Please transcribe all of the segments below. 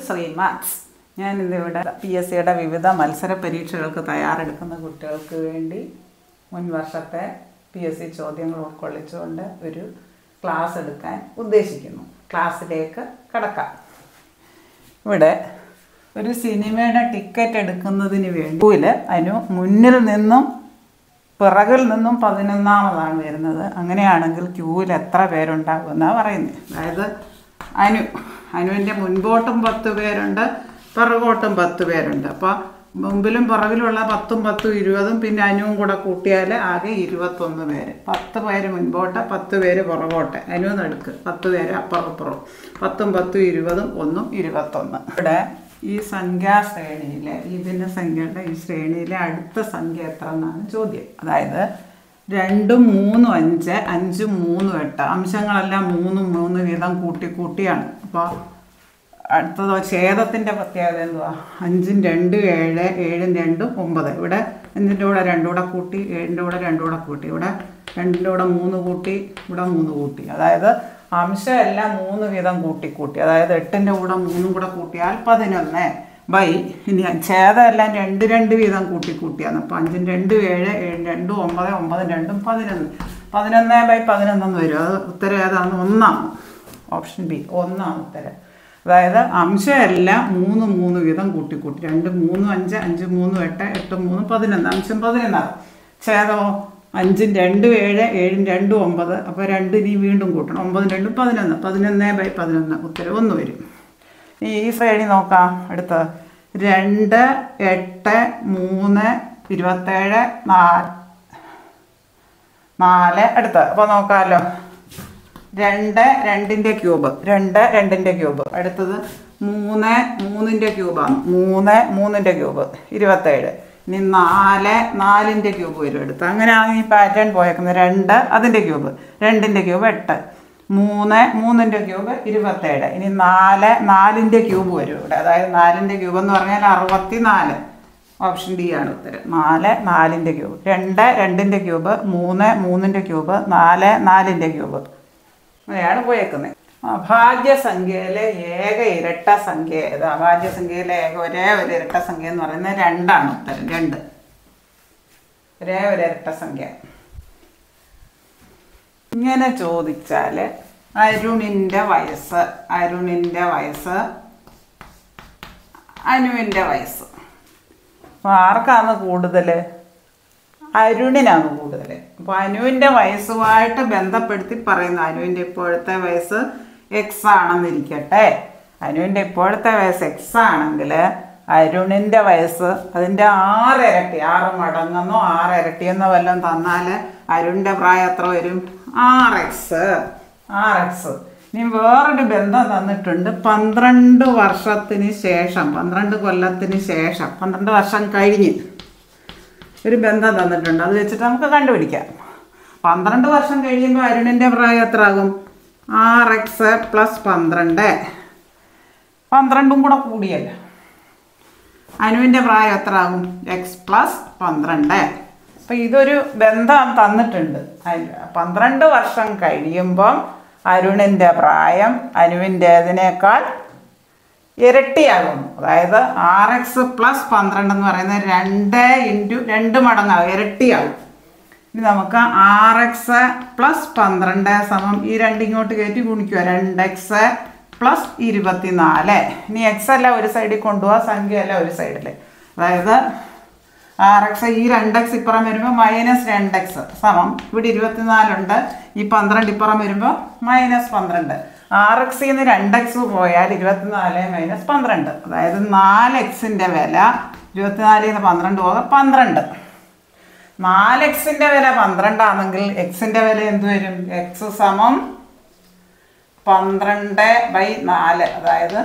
ശ്രീമാത്സ് ഞാൻ ഇന്നിവിടെ P S സിയുടെ വിവിധ മത്സര പരീക്ഷകൾക്ക് തയ്യാറെടുക്കുന്ന കുട്ടികൾക്ക് വേണ്ടി മുൻ വർഷത്തെ പി എസ് സി ചോദ്യങ്ങൾ ഉൾക്കൊള്ളിച്ചുകൊണ്ട് ഒരു ക്ലാസ് എടുക്കാൻ ഉദ്ദേശിക്കുന്നു ക്ലാസ്സിലേക്ക് കടക്കാം ഇവിടെ ഒരു സിനിമയുടെ ടിക്കറ്റ് എടുക്കുന്നതിന് വേണ്ടി അതിന് മുന്നിൽ നിന്നും പിറകിൽ നിന്നും പതിനൊന്നാമതാണ് വരുന്നത് അങ്ങനെയാണെങ്കിൽ ക്യൂവിൽ എത്ര പേരുണ്ടാകും എന്നാണ് പറയുന്നത് അതായത് അനു അനുവിൻ്റെ മുൻപോട്ടും പത്ത് പേരുണ്ട് പിറകോട്ടും പത്ത് പേരുണ്ട് അപ്പോൾ മുമ്പിലും പുറകിലുള്ള പത്തും പത്തും ഇരുപതും പിന്നെ അനുവും കൂടെ കൂട്ടിയാൽ ആകെ ഇരുപത്തൊന്ന് പേര് പത്ത് പേര് മുൻപോട്ട് പത്ത് പേര് പുറകോട്ട് അനു നടുക്ക് പത്ത് പേര് അപ്പുറപ്പുറം പത്തും പത്തും ഇരുപതും ഒന്നും ഇരുപത്തൊന്ന് ഇവിടെ ഈ സംഖ്യാശ്രേണിയിലെ ഈ ഭിന്നസംഖ്യയുടെ ഈ ശ്രേണിയിലെ അടുത്ത സംഖ്യ എത്ര എന്നാണ് ചോദ്യം അതായത് രണ്ടും മൂന്നും അഞ്ച് അഞ്ചും മൂന്നും എട്ട് അംശങ്ങളെല്ലാം മൂന്നും മൂന്ന് വീതം കൂട്ടി കൂട്ടിയാണ് അപ്പോൾ അടുത്തതോ ഛേദത്തിൻ്റെ പ്രത്യേകത എന്തുവാ അഞ്ചും രണ്ടും ഏഴ് ഏഴും രണ്ടും ഒമ്പത് ഇവിടെ അഞ്ചിൻ്റെ കൂടെ രണ്ടും കൂടെ കൂട്ടി ഏഴിൻ്റെ കൂടെ രണ്ടും കൂടെ കൂട്ടി ഇവിടെ രണ്ടിൻ്റെ കൂടെ മൂന്ന് കൂട്ടി ഇവിടെ മൂന്ന് കൂട്ടി അതായത് അംശം എല്ലാം മൂന്ന് വീതം കൂട്ടി കൂട്ടി അതായത് എട്ടിൻ്റെ കൂടെ മൂന്നും കൂടെ കൂട്ടിയാൽ പതിനൊന്ന് ബൈ ഇനി ഛേദം എല്ലാം രണ്ട് രണ്ട് വീതം കൂട്ടി കൂട്ടിയാണ് അപ്പോൾ അഞ്ചും രണ്ട് ഏഴ് ഏഴ് രണ്ടും ഒമ്പത് ഒമ്പതും രണ്ടും പതിനൊന്ന് പതിനൊന്ന് ബൈ പതിനൊന്നെന്ന് വരും അത് ഉത്തരം ഏതാണ് ഒന്നാണ് ഓപ്ഷൻ ബി ഒന്നാണ് ഉത്തരം അതായത് അംശം എല്ലാം മൂന്ന് മൂന്ന് വീതം കൂട്ടി കൂട്ടി രണ്ട് മൂന്നും അഞ്ച് അഞ്ച് മൂന്നും എട്ട് എട്ട് മൂന്നും പതിനൊന്ന് അംശം പതിനൊന്നാണ് ഛേദമോ അഞ്ചും രണ്ടും ഏഴ് ഏഴും രണ്ടും ഒമ്പത് അപ്പോൾ രണ്ട് ഇനി വീണ്ടും കൂട്ടണം ഒമ്പതും രണ്ടും പതിനൊന്ന് പതിനൊന്ന് ബൈ പതിനൊന്ന് ഉത്തരം ഒന്ന് വരും ഈ ഈ ശ്രേണി നോക്കാം അടുത്ത രണ്ട് എട്ട് മൂന്ന് ഇരുപത്തേഴ് നാല് നാല് അടുത്ത് അപ്പോൾ നോക്കാമല്ലോ രണ്ട് രണ്ടിൻ്റെ ക്യൂബ് രണ്ട് രണ്ടിൻ്റെ ക്യൂബ് അടുത്തത് മൂന്ന് മൂന്നിൻ്റെ ക്യൂബാണ് മൂന്ന് മൂന്നിൻ്റെ ക്യൂബ് ഇരുപത്തേഴ് ഇനി നാല് നാലിൻ്റെ ക്യൂബ് വരും എടുത്ത് അങ്ങനെയാണ് ഈ പാറ്റേൺ പോയേക്കുന്നത് രണ്ട് അതിൻ്റെ ക്യൂബ് രണ്ടിൻ്റെ ക്യൂബ് എട്ട് മൂന്ന് മൂന്നിൻ്റെ ക്യൂബ് ഇരുപത്തേഴ് ഇനി നാല് നാലിൻ്റെ ക്യൂബ് വരും ഇവിടെ അതായത് നാലിൻ്റെ ക്യൂബ് എന്ന് പറഞ്ഞാൽ അറുപത്തി നാല് ഓപ്ഷൻ ഡി ആണ് ഉത്തരം നാല് നാലിൻ്റെ ക്യൂബ് രണ്ട് രണ്ടിൻ്റെ ക്യൂബ് മൂന്ന് മൂന്നിൻ്റെ ക്യൂബ് നാല് നാലിൻ്റെ ക്യൂബ് അങ്ങനെയാണ് പോയേക്കുന്നത് അഭാജ്യസംഖ്യയിലെ ഏക ഇരട്ട സംഖ്യ ഏത് അഭാജ്യസംഖ്യയിലെ ഏക ഒരേ ഒരു ഇരട്ട സംഖ്യ എന്ന് പറയുന്നത് രണ്ടാണ് ഉത്തരം രണ്ട് ഒരേ ഒരു ഇരട്ട സംഖ്യ ഇങ്ങനെ ചോദിച്ചാൽ അരുണിൻ്റെ വയസ്സ് അരുണിൻ്റെ വയസ്സ് അനുവിൻ്റെ വയസ്സ് അപ്പോൾ ആർക്കാണ് കൂടുതൽ അരുണിനാണ് കൂടുതൽ അപ്പോൾ അനുവിൻ്റെ വയസ്സുമായിട്ട് ബന്ധപ്പെടുത്തി പറയുന്നു അനുവിൻ്റെ ഇപ്പോഴത്തെ വയസ്സ് എക്സ് ആണെന്നിരിക്കട്ടെ അനുവിൻ്റെ ഇപ്പോഴത്തെ വയസ്സ് എക്സ് ആണെങ്കിൽ അരുണിൻ്റെ വയസ്സ് അതിൻ്റെ ആറ് ഇരട്ടി ആറ് മടങ്ങെന്നോ ആറ് ഇരട്ടിയെന്നോ വല്ലതും തന്നാൽ അരുണിൻ്റെ പ്രായം എത്ര വരും ആറ് എക്സ് ആറ് എക്സ് ഇനി വേറൊരു ബന്ധം തന്നിട്ടുണ്ട് പന്ത്രണ്ട് വർഷത്തിന് ശേഷം പന്ത്രണ്ട് കൊല്ലത്തിന് ശേഷം പന്ത്രണ്ട് വർഷം കഴിഞ്ഞ് ഒരു ബന്ധം തന്നിട്ടുണ്ട് അത് വെച്ചിട്ട് നമുക്ക് കണ്ടുപിടിക്കാം പന്ത്രണ്ട് വർഷം കഴിയുമ്പോൾ അരുണിൻ്റെ പ്രായം എത്ര ആകും ആറ് എക്സ് പ്ലസ് പന്ത്രണ്ട് പന്ത്രണ്ടും കൂടെ കൂടിയല്ല അനുവിൻ്റെ പ്രായം എത്ര ആകും എക്സ് പ്ലസ് പന്ത്രണ്ട് അപ്പം ഇതൊരു ബന്ധം തന്നിട്ടുണ്ട് പന്ത്രണ്ട് വർഷം കഴിയുമ്പം അരുണിൻ്റെ പ്രായം അനുവിൻ്റേതിനേക്കാൾ ഇരട്ടിയാകുന്നു അതായത് ആർ എക്സ് പ്ലസ് പന്ത്രണ്ട് എന്ന് പറയുന്നത് രണ്ട് ഇൻറ്റു രണ്ട് മടങ്ങാകും ഇരട്ടിയാകും ഇനി നമുക്ക് ആർ എക്സ് പ്ലസ് പന്ത്രണ്ട് സമം ഈ രണ്ട് ഇങ്ങോട്ട് കയറ്റി ഗുണിക്കുക രണ്ട് എക്സ് പ്ലസ് ഇരുപത്തിനാല് ഇനി എക്സ് അല്ല ഒരു സൈഡിൽ കൊണ്ടുപോകാം സംഖ്യ അല്ല ഒരു സൈഡിൽ അതായത് ആർ എക്സ് ഈ രണ്ട് എക്സ് ഇപ്പുറം വരുമ്പോൾ മൈനസ് രണ്ട് എക്സ് സമം ഇവിടെ ഇരുപത്തിനാലുണ്ട് ഈ പന്ത്രണ്ട് ഇപ്പുറം വരുമ്പോൾ മൈനസ് പന്ത്രണ്ട് ആർ എക്സിൽ നിന്ന് രണ്ട് എക്സ് പോയാൽ ഇരുപത്തിനാല് മൈനസ് പന്ത്രണ്ട് അതായത് നാല് എക്സിൻ്റെ വില ഇരുപത്തിനാലിൽ നിന്ന് പന്ത്രണ്ട് പോകാം പന്ത്രണ്ട് നാല് എക്സിൻ്റെ വില പന്ത്രണ്ടാണെങ്കിൽ എക്സിൻ്റെ വില എന്ത് വരും എക്സ് സമം പന്ത്രണ്ട് ബൈ നാല് അതായത്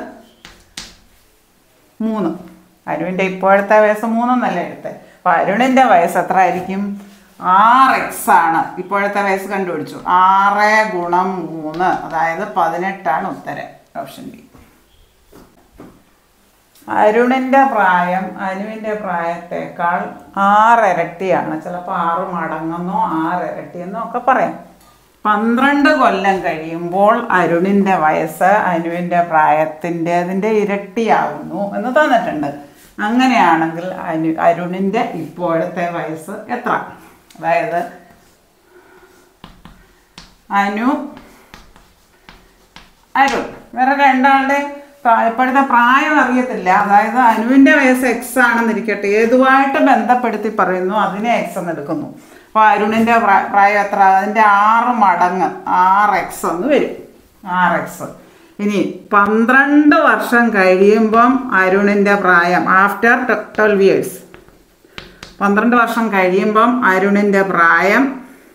മൂന്ന് അരുണിൻ്റെ ഇപ്പോഴത്തെ വയസ്സ് മൂന്നെന്നല്ല എടുത്തത് അപ്പം അരുണിൻ്റെ വയസ്സ് എത്ര ആയിരിക്കും ആറ് എക്സ് ആണ് ഇപ്പോഴത്തെ വയസ്സ് കണ്ടുപിടിച്ചു ആറ് ഗുണം മൂന്ന് അതായത് പതിനെട്ടാണ് ഉത്തരം ഓപ്ഷൻ ബി അരുണിൻ്റെ പ്രായം അനുവിൻ്റെ പ്രായത്തേക്കാൾ ആറ് ഇരട്ടിയാണ് ചിലപ്പോൾ ആറ് മടങ്ങെന്നോ ആറ് ഇരട്ടിയെന്നോ ഒക്കെ പറയാം പന്ത്രണ്ട് കൊല്ലം കഴിയുമ്പോൾ അരുണിൻ്റെ വയസ്സ് അനുവിൻ്റെ പ്രായത്തിൻ്റെതിൻ്റെ ഇരട്ടിയാവുന്നു എന്ന് തന്നിട്ടുണ്ട് അങ്ങനെയാണെങ്കിൽ അനു അരുണിൻ്റെ ഇപ്പോഴത്തെ വയസ്സ് എത്ര അതായത് അനു അരുൺ വേറെ രണ്ടാളുടെ പ്രായ- ഇപ്പോഴത്തെ പ്രായം അറിയത്തില്ല അതായത് അനുവിൻ്റെ വയസ്സ് എക്സ് ആണെന്നിരിക്കട്ടെ ഏതുമായിട്ട് ബന്ധപ്പെടുത്തി പറയുന്നു അതിനെ എക്സ് എന്ന് എടുക്കുന്നു അപ്പോൾ അരുണിൻ്റെ പ്രാ- പ്രായം എത്ര അതിൻ്റെ ആറ് മടങ്ങ് ആറ് എക്സ് എന്ന് വരും ആറ് എക്സ് ഇനി പന്ത്രണ്ട് വർഷം കഴിയുമ്പം അരുണിൻ്റെ പ്രായം ആഫ്റ്റർ ട്വൽവ് ഇയേഴ്സ് പന്ത്രണ്ട് വർഷം കഴിയുമ്പം അരുണിൻ്റെ പ്രായം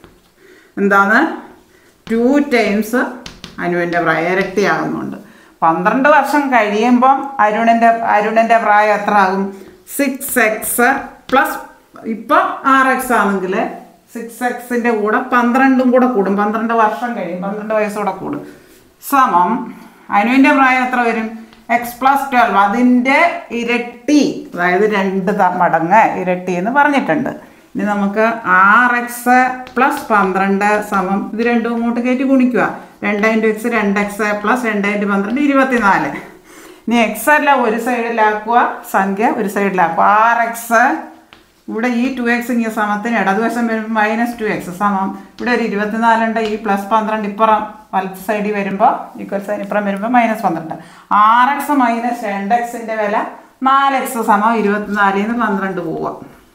എന്താണ് ടു ടൈംസ് അനുവിൻ്റെ പ്രായം ഇരട്ടിയാകുന്നുണ്ട് പന്ത്രണ്ട് വർഷം കഴിയുമ്പം അരുണിൻ്റെ അരുണിൻ്റെ പ്രായം എത്ര ആകും സിക്സ് എക്സ് പ്ലസ് ഇപ്പം ആറ് എക്സ് ആണെങ്കിൽ സിക്സ് എക്സിൻ്റെ കൂടെ പന്ത്രണ്ടും കൂടെ കൂടും പന്ത്രണ്ട് വർഷം കഴിയും പന്ത്രണ്ട് വയസ്സൂടെ കൂടും സമം അനുവിൻ്റെ പ്രായം എത്ര വരും എക്സ് പ്ലസ് ട്വൽവ് അതിൻ്റെ ഇരട്ടി അതായത് രണ്ട് ത- മടങ്ങ് ഇരട്ടി എന്ന് പറഞ്ഞിട്ടുണ്ട് ഇനി നമുക്ക് ആറ് എക്സ് പ്ലസ് പന്ത്രണ്ട് സമം ഇത് രണ്ടും ഇങ്ങോട്ട് കയറ്റി ഗുണിക്കുക രണ്ട് ഇൻറ്റു എക്സ് രണ്ട് എക്സ് പ്ലസ് രണ്ട് ഇൻറ്റു പന്ത്രണ്ട് ഇരുപത്തിനാല് ഇനി എക്സ് അല്ല ഒരു സൈഡിലാക്കുക സംഖ്യ ഒരു സൈഡിലാക്കുക ആറ് എക്സ് ഇവിടെ ഈ ടു എക്സ് ഇങ്ങനെ സമത്തിന് ഇടതുവശം വരുമ്പോൾ മൈനസ് ടു എക്സ് സമം ഇവിടെ ഒരു ഇരുപത്തിനാലുണ്ട് ഈ പ്ലസ് പന്ത്രണ്ട് ഇപ്പുറം വലത്ത് സൈഡിൽ വരുമ്പോൾ ഈക്വൽ സൈൻ ഇപ്പുറം വരുമ്പോൾ മൈനസ് പന്ത്രണ്ട് ആറ് എക്സ് മൈനസ് രണ്ട് എക്സിൻ്റെ വില നാല് എക്സ് സമം ഇരുപത്തിനാലിൽ നിന്ന് പന്ത്രണ്ട് പോവുക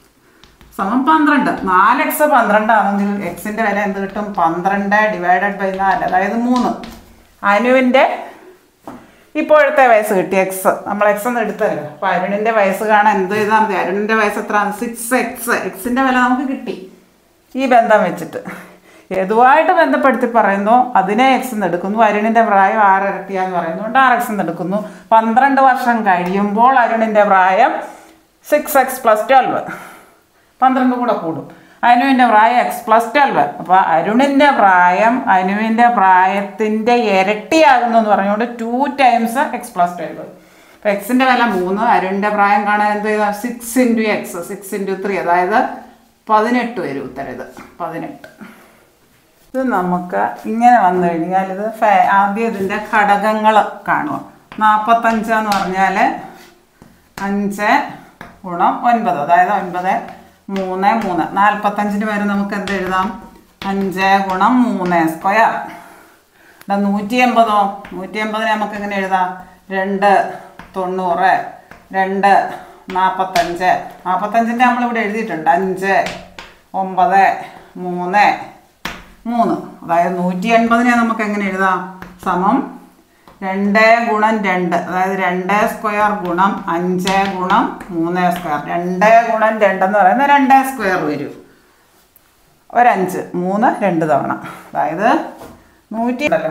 സമം പന്ത്രണ്ട് നാല് എക്സ് പന്ത്രണ്ടാണെങ്കിൽ എക്സിൻ്റെ വില എന്ത് കിട്ടും പന്ത്രണ്ട് ഡിവൈഡഡ് ബൈ നാല് അതായത് മൂന്ന് അനുവിൻ്റെ ഇപ്പോഴത്തെ വയസ്സ് കിട്ടി എക്സ് നമ്മൾ എക്സ് എന്ന് എടുത്തല്ലോ അപ്പോൾ അരുണിൻ്റെ വയസ്സ് കാണാൻ എന്ത് ചെയ്താൽ മതി അരുണിൻ്റെ വയസ്സ് എത്ര സിക്സ് എക്സ് എക്സിൻ്റെ വില നമുക്ക് കിട്ടി ഈ ബന്ധം വെച്ചിട്ട് ഏതുമായിട്ട് ബന്ധപ്പെടുത്തി പറയുന്നു അതിനെ എക്സ് എന്ന് എടുക്കുന്നു അരുണിൻ്റെ പ്രായം ആറ് ഇരട്ടിയാന്ന് പറയുന്നുകൊണ്ട് ആറ് എക്സ് എന്ന് എടുക്കുന്നു പന്ത്രണ്ട് വർഷം കഴിയുമ്പോൾ അരുണിൻ്റെ പ്രായം സിക്സ് എക്സ് പ്ലസ് ട്വൽവ് പന്ത്രണ്ട് കൂടെ കൂടും അനുവിൻ്റെ പ്രായം എക്സ് പ്ലസ് ട്വൽവ് അപ്പോൾ അരുണിൻ്റെ പ്രായം അനുവിൻ്റെ പ്രായത്തിൻ്റെ ഇരട്ടിയാകുന്നു എന്ന് പറഞ്ഞുകൊണ്ട് two times x plus twelve അപ്പോൾ എക്സിൻ്റെ വില മൂന്ന് അരുണിൻ്റെ പ്രായം കാണാൻ എന്ത് ചെയ്താൽ six into x six into three അതായത് പതിനെട്ട് വരും ഉത്തരം ഇത് പതിനെട്ട് ഇത് നമുക്ക് ഇങ്ങനെ വന്നു കഴിഞ്ഞാൽ ഇത് ഫേ- ആദ്യം ഇതിൻ്റെ ഘടകങ്ങൾ കാണുക നാൽപ്പത്തഞ്ചെന്ന് പറഞ്ഞാൽ അഞ്ച് ഗുണം ഒൻപത് അതായത് ഒൻപത് മൂന്ന് മൂന്ന് നാൽപ്പത്തഞ്ചിന് വരെ നമുക്ക് എന്ത് എഴുതാം അഞ്ച് ഗുണം മൂന്ന് സ്ക്വയർ ഇവിടെ നൂറ്റി എൺപതോ നൂറ്റി എൺപതിന് നമുക്ക് എങ്ങനെ എഴുതാം രണ്ട് തൊണ്ണൂറ് രണ്ട് നാൽപ്പത്തഞ്ച് നാൽപ്പത്തഞ്ചിൻ്റെ നമ്മളിവിടെ എഴുതിയിട്ടുണ്ട് അഞ്ച് ഒമ്പത് മൂന്ന് മൂന്ന് അതായത് നൂറ്റി എൺപതിനെ നമുക്ക് എങ്ങനെ എഴുതാം സമം രണ്ട് ഗുണം രണ്ട് അതായത് രണ്ട് സ്ക്വയർ ഗുണം അഞ്ച് ഗുണം മൂന്ന് സ്ക്വയർ രണ്ട് ഗുണം രണ്ടെന്ന് പറയുന്നത് രണ്ട് സ്ക്വയർ വരും ഒരഞ്ച് മൂന്ന് രണ്ട് തവണ അതായത് നൂറ്റി ഉണ്ടല്ലോ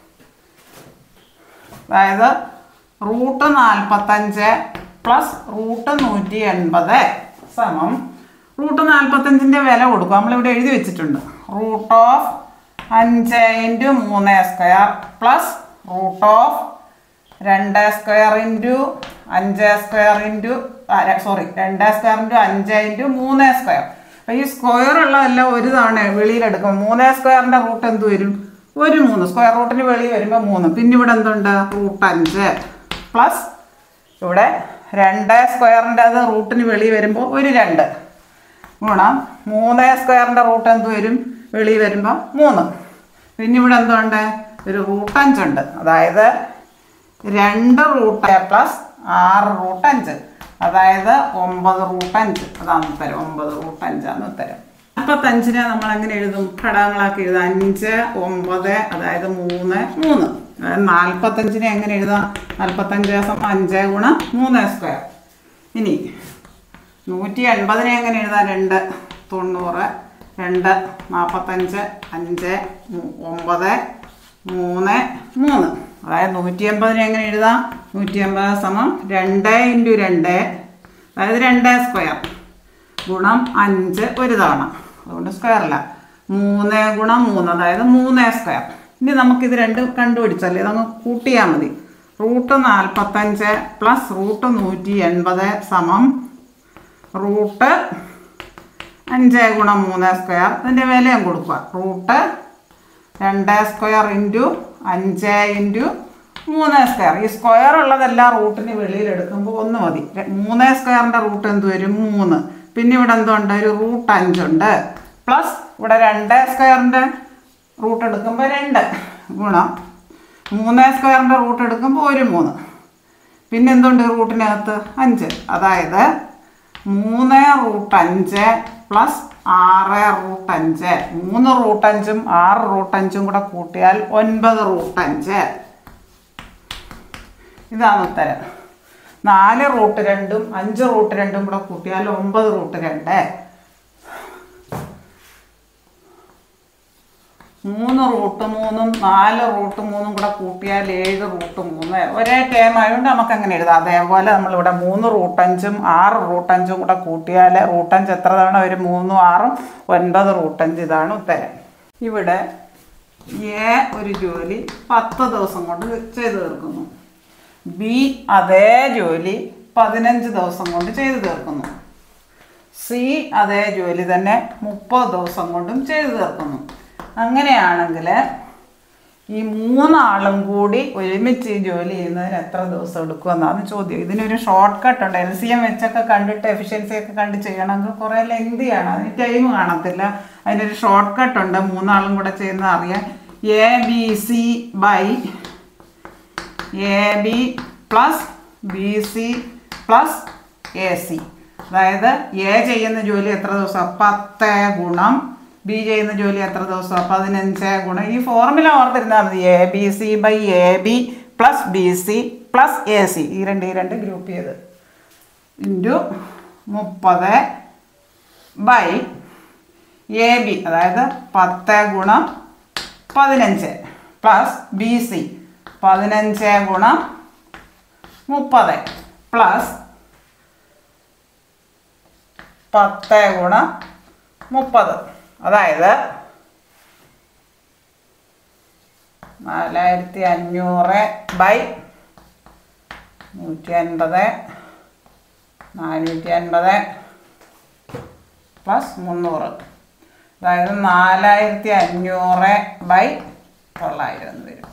അതായത് റൂട്ട് നാൽപ്പത്തഞ്ച് പ്ലസ് റൂട്ട് നൂറ്റി എൺപത് സമം റൂട്ട് നാൽപ്പത്തഞ്ചിൻ്റെ വില കൊടുക്കും നമ്മളിവിടെ എഴുതി വെച്ചിട്ടുണ്ട് റൂട്ട് ഓഫ് അഞ്ച് ഇൻറ്റു മൂന്ന് സ്ക്വയർ പ്ലസ് റൂട്ട് ഓഫ് രണ്ട് സ്ക്വയർ ഇൻറ്റു അഞ്ച് സ്ക്വയർ ഇൻറ്റു സോറി രണ്ട് സ്ക്വയർ ഇൻറ്റു അഞ്ച് ഇൻറ്റു മൂന്ന് സ്ക്വയർ അപ്പോൾ ഈ സ്ക്വയർ ഉള്ളതെല്ലാം ഒരു തവണ വെളിയിലെടുക്കും മൂന്ന് സ്ക്വയറിൻ്റെ റൂട്ട് എന്ത് വരും ഒരു മൂന്ന് സ്ക്വയർ റൂട്ടിന് വെളിയിൽ വരുമ്പോൾ മൂന്ന് പിന്നെ ഇവിടെ എന്തുണ്ട് റൂട്ട് അഞ്ച് പ്ലസ് ഇവിടെ രണ്ട് സ്ക്വയറിൻ്റെ അത് റൂട്ടിന് വെളിയിൽ വരുമ്പോൾ ഒരു രണ്ട് ഗുണം മൂന്ന് സ്ക്വയറിൻ്റെ റൂട്ട് എന്ത് വരും വെളിയിൽ വരുമ്പോൾ മൂന്ന് പിന്നെ ഇവിടെ എന്തുണ്ട് ഒരു റൂട്ട് അഞ്ചുണ്ട് അതായത് രണ്ട് റൂട്ട് പ്ലസ് ആറ് റൂട്ട് അഞ്ച് അതായത് ഒമ്പത് റൂട്ട് അഞ്ച് അതാണ് ഉത്തരം ഒമ്പത് റൂട്ട് അഞ്ചാണ് ഉത്തരം നാൽപ്പത്തഞ്ചിനെ നമ്മൾ എങ്ങനെ എഴുതും ഘടകങ്ങളാക്കി എഴുതാം അഞ്ച് ഒമ്പത് അതായത് മൂന്ന് മൂന്ന് അതായത് നാൽപ്പത്തഞ്ചിനെ എങ്ങനെ എഴുതാം നാൽപ്പത്തഞ്ച് ദിവസം അഞ്ച് ഗുണം മൂന്ന് സ്ക്വയർ ഇനി നൂറ്റി എൺപതിനെ എങ്ങനെ എഴുതാം രണ്ട് തൊണ്ണൂറ് രണ്ട് നാൽപ്പത്തഞ്ച് അഞ്ച് മൂ- ഒമ്പത് മൂന്ന് മൂന്ന് അതായത് നൂറ്റി എൺപതിനെ എങ്ങനെ എഴുതാം നൂറ്റി എൺപത് സമം രണ്ട് ഇൻറ്റു രണ്ട് അതായത് രണ്ട് സ്ക്വയർ ഗുണം അഞ്ച് ഒരു തവണ അതുകൊണ്ട് സ്ക്വയറല്ല മൂന്ന് ഗുണം മൂന്ന് അതായത് മൂന്ന് സ്ക്വയർ ഇനി നമുക്കിത് രണ്ടും കണ്ടുപിടിച്ചല്ലേ ഇതങ്ങ് കൂട്ടിയാൽ മതി റൂട്ട് നാൽപ്പത്തഞ്ച് പ്ലസ് റൂട്ട് നൂറ്റി എൺപത് സമം റൂട്ട് അഞ്ച് ഗുണം മൂന്ന് സ്ക്വയർ ഇതിൻ്റെ വിലയും കൊടുക്കുക റൂട്ട് രണ്ട് സ്ക്വയർ ഇൻറ്റു അഞ്ച് ഇൻറ്റു മൂന്ന് സ്ക്വയർ ഈ സ്ക്വയർ ഉള്ളതെല്ലാം റൂട്ടിന് വെളിയിൽ എടുക്കുമ്പോൾ ഒന്ന് മതി ര- മൂന്ന് സ്ക്വയറിൻ്റെ റൂട്ട് എന്ത് വരും മൂന്ന് പിന്നെ ഇവിടെ എന്തുണ്ട് ഒരു റൂട്ട് അഞ്ചുണ്ട് പ്ലസ് ഇവിടെ രണ്ട് സ്ക്വയറിൻ്റെ റൂട്ട് എടുക്കുമ്പോൾ രണ്ട് ഗുണം മൂന്ന് സ്ക്വയറിൻ്റെ റൂട്ട് എടുക്കുമ്പോൾ ഒരു മൂന്ന് പിന്നെ എന്തുണ്ട് റൂട്ടിനകത്ത് അഞ്ച് അതായത് മൂന്ന് റൂട്ട് അഞ്ച് പ്ലസ് ആറ് റൂട്ട് അഞ്ച് മൂന്ന് റൂട്ട് അഞ്ചും ആറ് റൂട്ട് അഞ്ചും കൂടെ കൂട്ടിയാൽ ഒൻപത് റൂട്ട് അഞ്ച് ഇതാണ് ഉത്തരം നാല് റൂട്ട് രണ്ടും അഞ്ച് റൂട്ട് രണ്ടും കൂടെ കൂട്ടിയാൽ ഒമ്പത് റൂട്ട് രണ്ട് മൂന്ന് റൂട്ട് മൂന്നും നാല് റൂട്ട് മൂന്നും കൂടെ കൂട്ടിയാൽ ഏഴ് റൂട്ട് മൂന്ന് ഒരേ ടേം ആയതുകൊണ്ട് നമുക്ക് അങ്ങനെ എഴുതാം അതേപോലെ നമ്മളിവിടെ മൂന്ന് റൂട്ടഞ്ചും ആറ് റൂട്ടഞ്ചും കൂടെ കൂട്ടിയാൽ റൂട്ടഞ്ച് എത്ര തവണ ഒരു മൂന്നും ആറും ഒൻപത് റൂട്ടഞ്ച് ഇതാണ് ഉത്തരം ഇവിടെ എ ഒരു ജോലി പത്ത് ദിവസം കൊണ്ട് ചെയ്തു തീർക്കുന്നു ബി അതേ ജോലി പതിനഞ്ച് ദിവസം കൊണ്ട് ചെയ്തു തീർക്കുന്നു സി അതേ ജോലി തന്നെ മുപ്പത് ദിവസം കൊണ്ടും ചെയ്തു തീർക്കുന്നു അങ്ങനെയാണെങ്കിൽ ഈ മൂന്നാളും കൂടി ഒരുമിച്ച് ഈ ജോലി ചെയ്യുന്നതിന് എത്ര ദിവസം എടുക്കുമെന്നാണ് ചോദ്യം ഇതിനൊരു ഷോർട്ട് കട്ട് ഉണ്ട് എൽ സി എം വെച്ചൊക്കെ കണ്ടിട്ട് എഫിഷ്യൻസി ഒക്കെ കണ്ട് ചെയ്യണമെങ്കിൽ കുറേ ലെങ്തിയാണ് അതിന് ടൈം കാണത്തില്ല അതിനൊരു ഷോർട്ട് കട്ട് ഉണ്ട് മൂന്നാളും കൂടെ ചെയ്യുന്നത് അറിയാൻ A B C by A B plus B C plus A C അതായത് എ ചെയ്യുന്ന ജോലി എത്ര ദിവസം പത്ത് ഗുണം ബി ചെയ്യുന്ന ജോലി എത്ര ദിവസം പതിനഞ്ച് ഗുണം ഈ ഫോർമുല ഓർത്തിരുന്നാൽ മതി A B C by A B plus B C plus A C ഈ രണ്ട് ഈ രണ്ട് ഗ്രൂപ്പ് ചെയ്ത് ഇൻറ്റു മുപ്പത് ബൈ എ ബി അതായത് പത്ത് ഗുണം പതിനഞ്ച് പ്ലസ് ബി സി പതിനഞ്ച് ഗുണം മുപ്പത് പ്ലസ് പത്ത് ഗുണം മുപ്പത് അതായത് നാലായിരത്തി അഞ്ഞൂറ് ബൈ നൂറ്റി അൻപത് നാനൂറ്റി അൻപത് പ്ലസ് മുന്നൂറ് അതായത് നാലായിരത്തി അഞ്ഞൂറ് ബൈ തൊള്ളായിരം എന്ന് വരും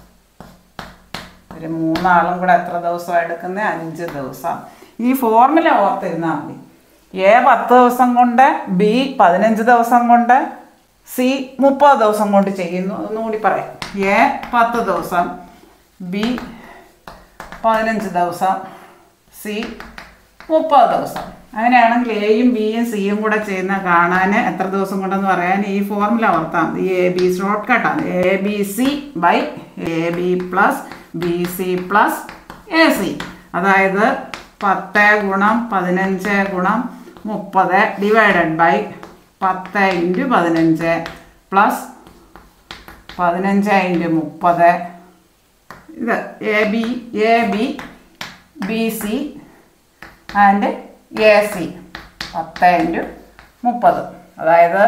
ഒരു മൂന്നാളും കൂടെ എത്ര ദിവസം എടുക്കുന്നത് അഞ്ച് ദിവസം ഈ ഫോർമുല ഓർത്തിരുന്നാൽ മതി എ പത്ത് ദിവസം കൊണ്ട് ബി പതിനഞ്ച് ദിവസം കൊണ്ട് സി മുപ്പത് ദിവസം കൊണ്ട് ചെയ്യുന്നു അതൊന്നും കൂടി പറയാം എ പത്ത് ദിവസം ബി പതിനഞ്ച് ദിവസം സി മുപ്പത് ദിവസം അങ്ങനെയാണെങ്കിൽ എയും ബിയും സിയും കൂടെ ചെയ്യുന്ന കാണാൻ എത്ര ദിവസം കൊണ്ടെന്ന് പറയാൻ ഈ ഫോർമുല ഓർത്താൽ മതി എ ബി ഷോർട്ട് കട്ടാണ് A B C by A B plus B C plus A C അതായത് പത്ത് ഗുണം പതിനഞ്ച് ഗുണം മുപ്പത് ഡിവൈഡഡ് ബൈ പത്ത് ഇൻറ്റു പതിനഞ്ച് പ്ലസ് പതിനഞ്ച് ഇൻറ്റു മുപ്പത് ഇത് A B A B B C and A C പത്ത് ഇൻറ്റു മുപ്പത് അതായത്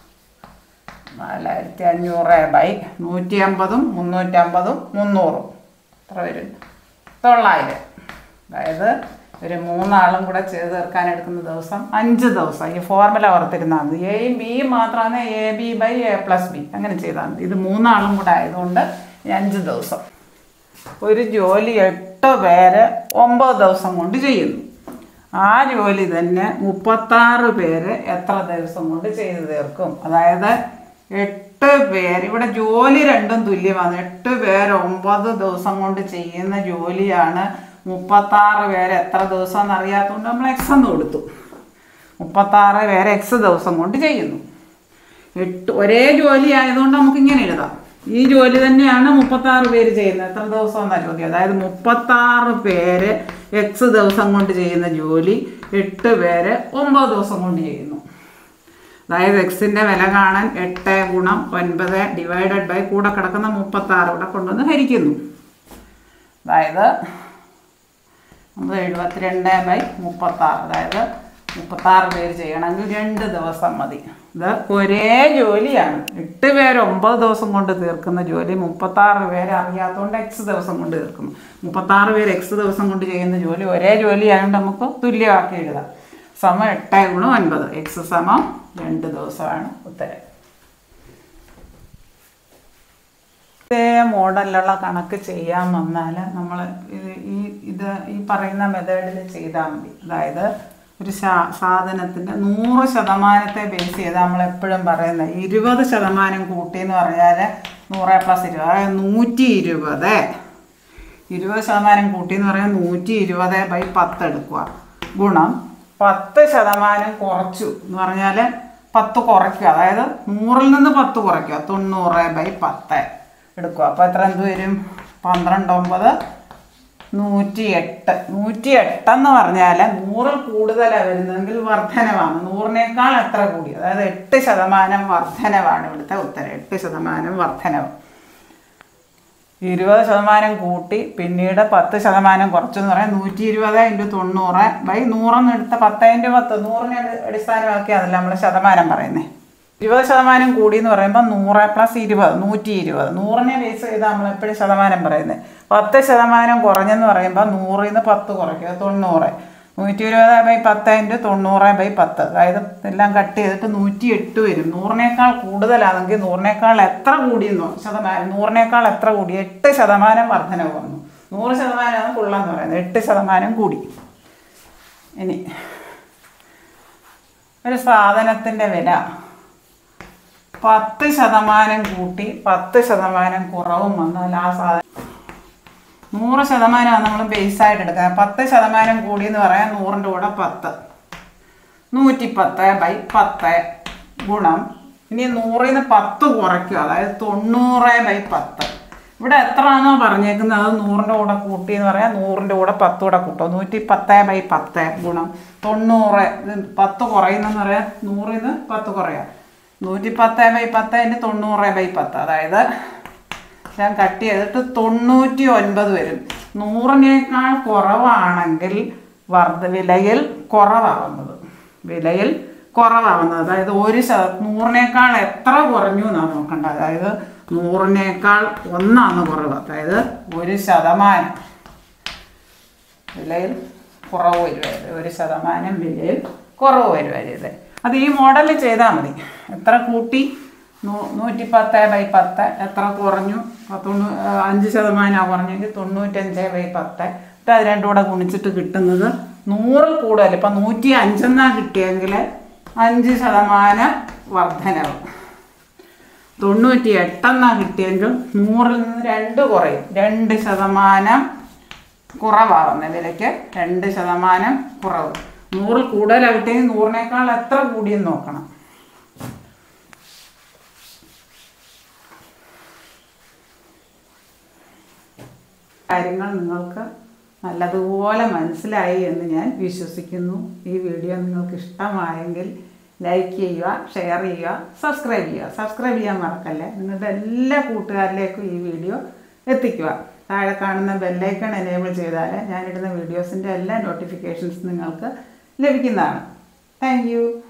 നാലായിരത്തി അഞ്ഞൂറ് ബൈ നൂറ്റി അമ്പതും മുന്നൂറ്റമ്പതും മുന്നൂറും എത്ര വരും തൊള്ളായിരം അതായത് ഒരു മൂന്നാളും കൂടെ ചെയ്ത് തീർക്കാൻ എടുക്കുന്ന ദിവസം അഞ്ച് ദിവസം ഈ ഫോർമുല ഓർത്തിരുന്നാൽ മതി എയും ബിയും മാത്രമാണ് A B by A plus B അങ്ങനെ ചെയ്താൽ മതി ഇത് മൂന്നാളും കൂടെ ആയതുകൊണ്ട് ഈ അഞ്ച് ദിവസം ഒരു ജോലി എട്ട് പേര് ഒമ്പത് ദിവസം കൊണ്ട് ചെയ്യുന്നു ആ ജോലി തന്നെ മുപ്പത്താറ് പേര് എത്ര ദിവസം കൊണ്ട് ചെയ്തു തീർക്കും അതായത് എട്ട് പേര് ഇവിടെ ജോലി രണ്ടും തുല്യമാണ് എട്ട് പേര് ഒമ്പത് ദിവസം കൊണ്ട് ചെയ്യുന്ന ജോലിയാണ് മുപ്പത്താറ് പേര് എത്ര ദിവസം എന്നറിയാത്തതുകൊണ്ട് നമ്മൾ എക്സ് എന്ന് കൊടുത്തു മുപ്പത്താറ് പേര് എക്സ് ദിവസം കൊണ്ട് ചെയ്യുന്നു എട്ട് ഒരേ ജോലി ആയതുകൊണ്ട് നമുക്ക് ഇങ്ങനെ എഴുതാം ഈ ജോലി തന്നെയാണ് മുപ്പത്താറ് പേര് ചെയ്യുന്നത് എത്ര ദിവസം എന്നാ ചോദ്യം അതായത് മുപ്പത്താറ് പേര് എക്സ് ദിവസം കൊണ്ട് ചെയ്യുന്ന ജോലി എട്ട് പേര് ഒമ്പത് ദിവസം കൊണ്ട് ചെയ്യുന്നു അതായത് എക്സിൻ്റെ വില കാണാൻ എട്ട് ഗുണം ഒൻപത് ഡിവൈഡഡ് ബൈ കൂടെ കിടക്കുന്ന മുപ്പത്താറ് ഇവിടെ കൊണ്ടുവന്ന് ഹരിക്കുന്നു അതായത് നമ്മൾ എഴുപത്തിരണ്ട് ബൈ മുപ്പത്താറ് അതായത് മുപ്പത്താറ് പേര് ചെയ്യണമെങ്കിൽ രണ്ട് ദിവസം മതി ഇത് ഒരേ ജോലിയാണ് എട്ട് പേര് ഒമ്പത് ദിവസം കൊണ്ട് തീർക്കുന്ന ജോലി മുപ്പത്താറ് പേര് അറിയാത്തതുകൊണ്ട് എക്സ് ദിവസം കൊണ്ട് തീർക്കുന്നു മുപ്പത്താറ് പേര് എക്സ് ദിവസം കൊണ്ട് ചെയ്യുന്ന ജോലി ഒരേ ജോലി ആയതുകൊണ്ട് നമുക്ക് തുല്യമാക്കി എഴുതാം സമം എട്ട് ഗുണം ഒൻപത് എക്സ് സമം രണ്ട് ദിവസമാണ് ഉത്തരം ഇതേ മോഡലിലുള്ള കണക്ക് ചെയ്യാൻ വന്നാൽ നമ്മൾ ഇത് ഈ ഇത് ഈ പറയുന്ന മെത്തേഡിൽ ചെയ്താൽ മതി അതായത് ഒരു സാ സാധനത്തിൻ്റെ നൂറ് ശതമാനത്തെ ബേസ് ചെയ്ത് നമ്മൾ എപ്പോഴും പറയുന്നത് ഇരുപത് ശതമാനം കൂട്ടി എന്ന് പറഞ്ഞാൽ നൂറ് പ്ലസ് ഇരുപത് അതായത് നൂറ്റി ഇരുപത് ഇരുപത് ശതമാനം കൂട്ടി എന്ന് പറയാൻ നൂറ്റി ഇരുപത് ബൈ പത്ത് എടുക്കുക ഗുണം പത്ത് ശതമാനം കുറച്ചു എന്ന് പറഞ്ഞാൽ പത്ത് കുറയ്ക്കുക അതായത് നൂറിൽ നിന്ന് പത്ത് കുറയ്ക്കുക തൊണ്ണൂറ് ബൈ പത്ത് എടുക്കുക അപ്പോൾ എത്ര എന്ത് വരും പന്ത്രണ്ട് ഒമ്പത് നൂറ്റി എട്ട് നൂറ്റി എട്ടെന്ന് പറഞ്ഞാൽ നൂറിൽ കൂടുതലാണ് വരുന്നതെങ്കിൽ വർധനവാണ് നൂറിനേക്കാൾ എത്ര കൂടി അതായത് എട്ട് ശതമാനം വർധനവാണ് ഇവിടുത്തെ ഉത്തരം എട്ട് ശതമാനം വർധനവ് ഇരുപത് ശതമാനം കൂട്ടി പിന്നീട് പത്ത് ശതമാനം കുറച്ചെന്ന് പറയാം നൂറ്റി ഇരുപത് ഇൻറ്റു തൊണ്ണൂറ് ബൈ നൂറെന്ന് എടുത്ത പത്ത് ഇൻറ്റു പത്ത് നൂറിനെ അടി- അടിസ്ഥാനമാക്കിയാണല്ലോ നമ്മൾ ശതമാനം പറയുന്നത് ഇരുപത് ശതമാനം കൂടി എന്ന് പറയുമ്പോൾ നൂറ് പ്ലസ് ഇരുപത് നൂറ്റി ഇരുപത് നൂറിനെ ബേസ് ചെയ്ത് നമ്മൾ എപ്പോഴും ശതമാനം പറയുന്നത് പത്ത് ശതമാനം കുറഞ്ഞെന്ന് പറയുമ്പോൾ നൂറിൽ നിന്ന് പത്ത് കുറയ്ക്കുക തൊണ്ണൂറ് നൂറ്റി ഇരുപത് ബൈ പത്ത് ഇൻറ്റു തൊണ്ണൂറ് ബൈ പത്ത് അതായത് എല്ലാം കട്ട് ചെയ്തിട്ട് നൂറ്റി എട്ട് വരും നൂറിനേക്കാൾ കൂടുതലാണെങ്കിൽ നൂറിനേക്കാൾ എത്ര കൂടിയെന്നോ ശതമാനം നൂറിനേക്കാൾ എത്ര കൂടി എട്ട് ശതമാനം വർധനവ് വന്നു നൂറ് ശതമാനമാണ് ഫുള്ളെന്ന് പറയുന്നത് എട്ട് ശതമാനം കൂടി ഇനി ഒരു സാധനത്തിൻ്റെ വില പത്ത് ശതമാനം കൂട്ടി പത്ത് ശതമാനം കുറവും വന്നാൽ ആ സാധനം നൂറ് ശതമാനമാണ് നമ്മൾ ബേസായിട്ട് എടുക്കുന്നത് പത്ത് ശതമാനം കൂടി എന്ന് പറയാൻ നൂറിൻ്റെ കൂടെ പത്ത് നൂറ്റി പത്ത് ബൈ പത്ത് ഗുണം ഇനി നൂറിൽ നിന്ന് പത്ത് കുറയ്ക്കുക അതായത് തൊണ്ണൂറ് ബൈ പത്ത് ഇവിടെ എത്രയാണോ പറഞ്ഞേക്കുന്നത് അത് നൂറിൻ്റെ കൂടെ കൂട്ടി എന്ന് പറയാം നൂറിൻ്റെ കൂടെ പത്ത് കൂടെ കൂട്ടും നൂറ്റി പത്ത് ബൈ പത്ത് ഗുണം തൊണ്ണൂറ് ഇത് പത്ത് കുറയുന്നെന്ന് പറയാം നൂറിൽ നിന്ന് പത്ത് കുറയാം നൂറ്റി പത്ത് ബൈ പത്ത് അതിൻ്റെ തൊണ്ണൂറ് ബൈ പത്ത് അതായത് ഞാൻ കട്ട് ചെയ്തിട്ട് തൊണ്ണൂറ്റി ഒൻപത് വരും നൂറിനേക്കാൾ കുറവാണെങ്കിൽ വർദ്ധ വിലയിൽ കുറവാവുന്നത് വിലയിൽ കുറവാവുന്നത് അതായത് ഒരു ശത നൂറിനേക്കാൾ എത്ര കുറഞ്ഞു എന്നാണ് നോക്കേണ്ടത് അതായത് നൂറിനേക്കാൾ ഒന്നാണ് കുറവ് അതായത് ഒരു ശതമാനം വിലയിൽ കുറവ് വരുവായത് ഒരു ശതമാനം വിലയിൽ കുറവ് വരുവായത് അത് ഈ മോഡലിൽ ചെയ്താൽ മതി എത്ര കൂട്ടി നൂ നൂറ്റി പത്ത് ബൈ പത്ത് എത്ര കുറഞ്ഞു തൊണ്ണൂ അഞ്ച് ശതമാനമാണ് കുറഞ്ഞെങ്കിൽ തൊണ്ണൂറ്റഞ്ച് ബൈ പത്ത് എന്നിട്ട് അത് രണ്ടും കൂടെ ഗുണിച്ചിട്ട് കിട്ടുന്നത് നൂറിൽ കൂടുതൽ ഇപ്പം നൂറ്റി അഞ്ചെന്നാണ് കിട്ടിയെങ്കിൽ അഞ്ച് ശതമാനം വർധനവ് തൊണ്ണൂറ്റി എട്ടെന്നാണ് കിട്ടിയെങ്കിൽ നൂറിൽ നിന്ന് രണ്ട് കുറയും രണ്ട് ശതമാനം കുറവാകുന്ന വിലയ്ക്ക് രണ്ട് ശതമാനം കുറവ് നൂറിൽ കൂടുതലായിട്ടെങ്കിൽ നൂറിനേക്കാൾ എത്ര കൂടിയെന്ന് നോക്കണം കാര്യങ്ങൾ നിങ്ങൾക്ക് നല്ലതുപോലെ മനസ്സിലായി എന്ന് ഞാൻ വിശ്വസിക്കുന്നു ഈ വീഡിയോ നിങ്ങൾക്ക് ഇഷ്ടമായെങ്കിൽ ലൈക്ക് ചെയ്യുക ഷെയർ ചെയ്യുക സബ്സ്ക്രൈബ് ചെയ്യുക സബ്സ്ക്രൈബ് ചെയ്യാൻ മറക്കല്ലേ നിങ്ങളുടെ എല്ലാ കൂട്ടുകാരിലേക്കും ഈ വീഡിയോ എത്തിക്കുക താഴെ കാണുന്ന ബെല്ലൈക്കൺ എനേബിൾ ചെയ്താൽ ഞാനിടുന്ന വീഡിയോസിൻ്റെ എല്ലാ നോട്ടിഫിക്കേഷൻസ് നിങ്ങൾക്ക് ലഭിക്കുന്നതാണ് താങ്ക്